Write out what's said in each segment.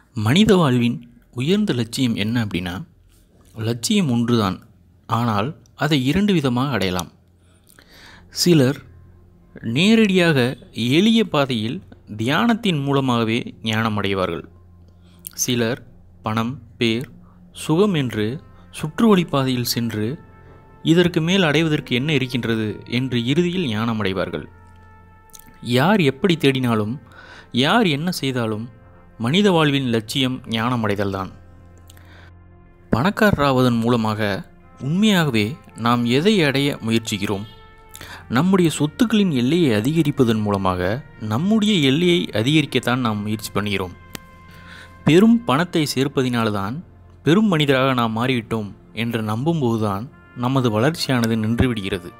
மனித வாழ்வின் உயர்ந்த லட்சியம் என்ன அப்படின்னா லட்சியம் ஒன்றுதான் ஆனால் அதை இரண்டு விதமாக அடையலாம் சிலர் நேரடியாக எளிய பாதையில் தியானத்தின் மூலமாகவே ஞானம் அடைவார்கள் சிலர் பணம் பேர் சுகம் என்று சுற்றுவழி பாதையில் சென்று இதற்கு மேல் அடைவதற்கு என்ன இருக்கின்றது என்று இறுதியில் ஞானம் அடைவார்கள் யார் எப்படி தேடினாலும் யார் என்ன செய்தாலும் மனித வாழ்வின் லட்சியம் ஞானம் அடைதல்தான் பணக்காரராவதன் மூலமாக உண்மையாகவே நாம் எதை அடைய முயற்சிக்கிறோம் நம்முடைய சொத்துக்களின் எல்லையை அதிகரிப்பதன் மூலமாக நம்முடைய எல்லையை அதிகரிக்கத்தான் நாம் முயற்சி பண்ணுகிறோம் பெரும் பணத்தை சேர்ப்பதினால்தான் பெரும் மனிதராக நாம் மாறிவிட்டோம் என்று நம்பும்போதுதான் நமது வளர்ச்சியானது நின்றுவிடுகிறது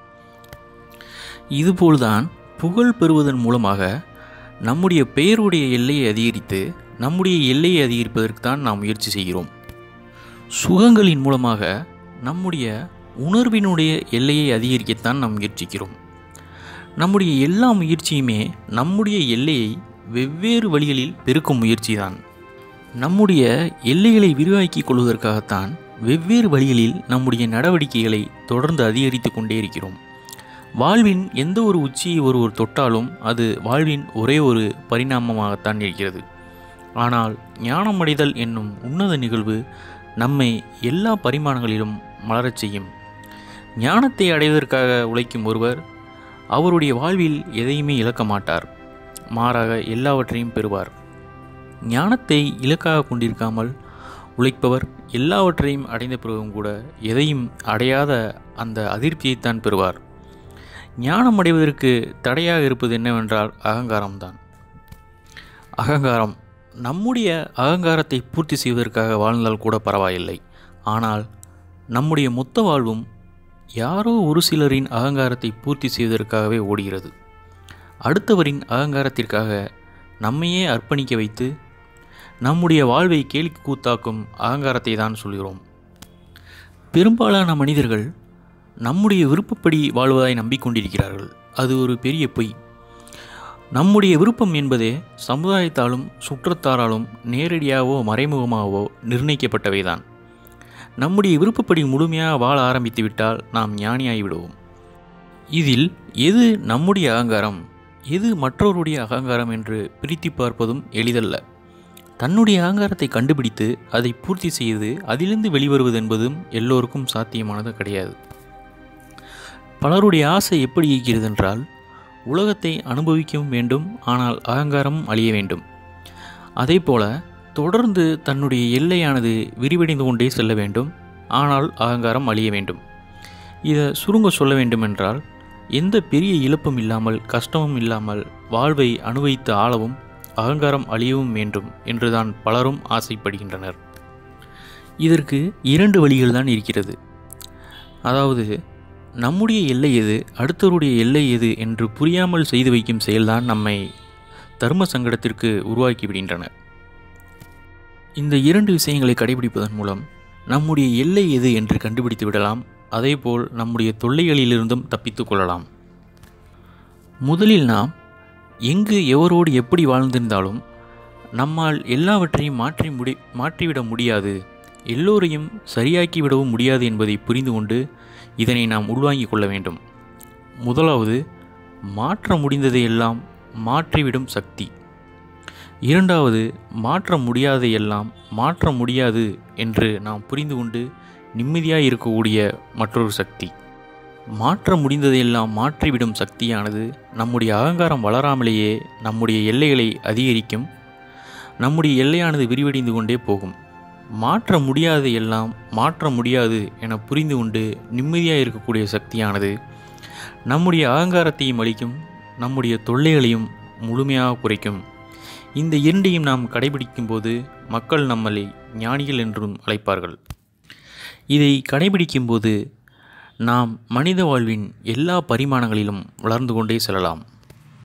இதுபோல்தான் புகழ் பெறுவதன் மூலமாக நம்முடைய பெயருடைய எல்லையை அதிகரித்து நம்முடைய எல்லையை அதிகரிப்பதற்கு தான் நாம் முயற்சி செய்கிறோம் சுகங்களின் மூலமாக நம்முடைய உணர்வினுடைய எல்லையை அதிகரிக்கத்தான் நாம் முயற்சிக்கிறோம் நம்முடைய எல்லா முயற்சியுமே நம்முடைய எல்லையை வெவ்வேறு வழிகளில் பெருக்கும் முயற்சிதான் நம்முடைய எல்லைகளை விரிவாக்கிக் கொள்வதற்காகத்தான் வெவ்வேறு வழிகளில் நம்முடைய நடவடிக்கைகளை தொடர்ந்து அதிகரித்து கொண்டே இருக்கிறோம் வாழ்வின் எந்த ஒரு உச்சியை ஒருவர் தொட்டாலும் அது வாழ்வின் ஒரே ஒரு பரிணாமமாகத்தான் இருக்கிறது ஆனால் ஞானமடைதல் என்னும் உன்னத நிகழ்வு நம்மை எல்லா பரிமாணங்களிலும் மலரச் செய்யும் ஞானத்தை அடைவதற்காக உழைக்கும் ஒருவர் அவருடைய வாழ்வில் எதையுமே இழக்க மாட்டார் மாறாக எல்லாவற்றையும் பெறுவார் ஞானத்தை இலக்காக கொண்டிருக்காமல் உழைப்பவர் எல்லாவற்றையும் அடைந்த பிறகும் கூட எதையும் அடையாத அந்த அதிருப்தியைத்தான் பெறுவார் ஞானம் அடைவதற்கு தடையாக இருப்பது என்னவென்றால் அகங்காரம்தான் அகங்காரம் நம்முடைய அகங்காரத்தை பூர்த்தி செய்வதற்காக வாழ்ந்தால் கூட பரவாயில்லை ஆனால் நம்முடைய மொத்த வாழ்வும் யாரோ ஒரு சிலரின் அகங்காரத்தை பூர்த்தி செய்வதற்காகவே ஓடுகிறது அடுத்தவரின் அகங்காரத்திற்காக நம்மையே அர்ப்பணிக்க வைத்து நம்முடைய வாழ்வை கேலி கூத்தாக்கும் அகங்காரத்தை தான் சொல்கிறோம் பெரும்பாலான மனிதர்கள் நம்முடைய விருப்பப்படி வாழ்வதாய் நம்பிக்கொண்டிருக்கிறார்கள் அது ஒரு பெரிய பொய் நம்முடைய விருப்பம் என்பதே சமுதாயத்தாலும் சுற்றத்தாராலும் நேரடியாகவோ மறைமுகமாகவோ நிர்ணயிக்கப்பட்டவைதான் நம்முடைய விருப்பப்படி முழுமையாக வாழ ஆரம்பித்து விட்டால் நாம் ஞானியாகி விடுவோம் இதில் எது நம்முடைய அகங்காரம் எது மற்றவருடைய அகங்காரம் என்று பிரித்து பார்ப்பதும் எளிதல்ல தன்னுடைய அகங்காரத்தை கண்டுபிடித்து அதை பூர்த்தி செய்து அதிலிருந்து வெளிவருவது என்பதும் எல்லோருக்கும் சாத்தியமானது கிடையாது பலருடைய ஆசை எப்படி இருக்கிறது என்றால் உலகத்தை அனுபவிக்கவும் வேண்டும் ஆனால் அகங்காரமும் அழிய வேண்டும் அதே போல தொடர்ந்து தன்னுடைய எல்லையானது விரிவடைந்து கொண்டே செல்ல வேண்டும் ஆனால் அகங்காரம் அழிய வேண்டும் இதை சுருங்க சொல்ல வேண்டுமென்றால் எந்த பெரிய இழப்பும் இல்லாமல் கஷ்டமும் இல்லாமல் வாழ்வை அனுபவித்து ஆளவும் அகங்காரம் அழியவும் வேண்டும் என்றுதான் பலரும் ஆசைப்படுகின்றனர் இதற்கு இரண்டு வழிகள் தான் இருக்கிறது அதாவது நம்முடைய எல்லை எது அடுத்தவருடைய எல்லை எது என்று புரியாமல் செய்து வைக்கும் செயல்தான் நம்மை தர்ம சங்கடத்திற்கு உருவாக்கி விடுகின்றன இந்த இரண்டு விஷயங்களை கடைபிடிப்பதன் மூலம் நம்முடைய எல்லை எது என்று கண்டுபிடித்து விடலாம் அதேபோல் நம்முடைய தொல்லைகளிலிருந்தும் தப்பித்து கொள்ளலாம் முதலில் நாம் எங்கு எவரோடு எப்படி வாழ்ந்திருந்தாலும் நம்மால் எல்லாவற்றையும் மாற்றி முடி மாற்றிவிட முடியாது எல்லோரையும் சரியாக்கி விடவும் முடியாது என்பதை புரிந்து கொண்டு இதனை நாம் உள்வாங்கிக் கொள்ள வேண்டும் முதலாவது மாற்ற முடிந்ததையெல்லாம் மாற்றிவிடும் சக்தி இரண்டாவது மாற்ற முடியாதையெல்லாம் மாற்ற முடியாது என்று நாம் புரிந்து கொண்டு நிம்மதியாக இருக்கக்கூடிய மற்றொரு சக்தி மாற்ற முடிந்ததையெல்லாம் மாற்றிவிடும் சக்தியானது நம்முடைய அகங்காரம் வளராமலேயே நம்முடைய எல்லைகளை அதிகரிக்கும் நம்முடைய எல்லையானது விரிவடைந்து கொண்டே போகும் மாற்ற முடியாத எல்லாம் மாற்ற முடியாது என புரிந்து கொண்டு நிம்மதியாக இருக்கக்கூடிய சக்தியானது நம்முடைய அகங்காரத்தையும் அளிக்கும் நம்முடைய தொல்லைகளையும் முழுமையாக குறைக்கும் இந்த இரண்டையும் நாம் கடைபிடிக்கும் போது மக்கள் நம்மளை ஞானிகள் என்றும் அழைப்பார்கள் இதை கடைபிடிக்கும்போது நாம் மனித வாழ்வின் எல்லா பரிமாணங்களிலும் வளர்ந்து கொண்டே செல்லலாம்